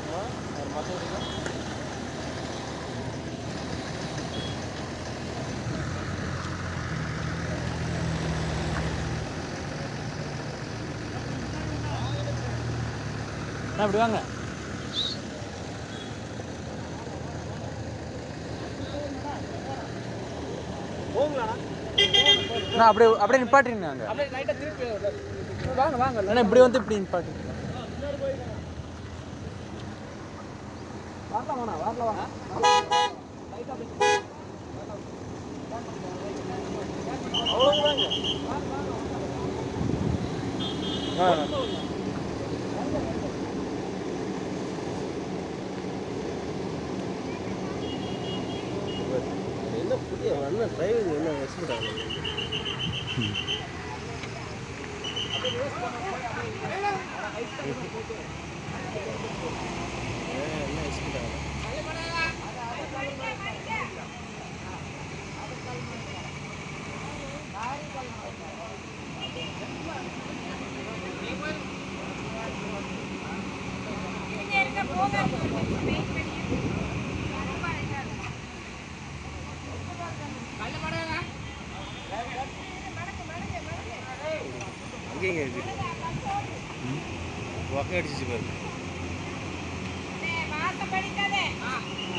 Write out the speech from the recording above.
அண்ணா இப்படி வாங்க அண்ணா அப்படியே அப்படியே நிப்பாட்டுறீங்க அங்கே அப்படியே லைட்டாக திருப்பி வாங்க வாங்க அண்ணா இப்படி வந்து இப்படி நிப்பாட்டுறீங்க வரலாம் வேணா வரலாம் வாங்க என்ன புதிய என்ன டிரைவர் என்ன வச்சுட்டாங்க என்ன வச்சுட்டாங்க அங்கேங்க இருக்கு ஒக்க அடிச்சிச்சு பாரு வாசப்படிக்காதே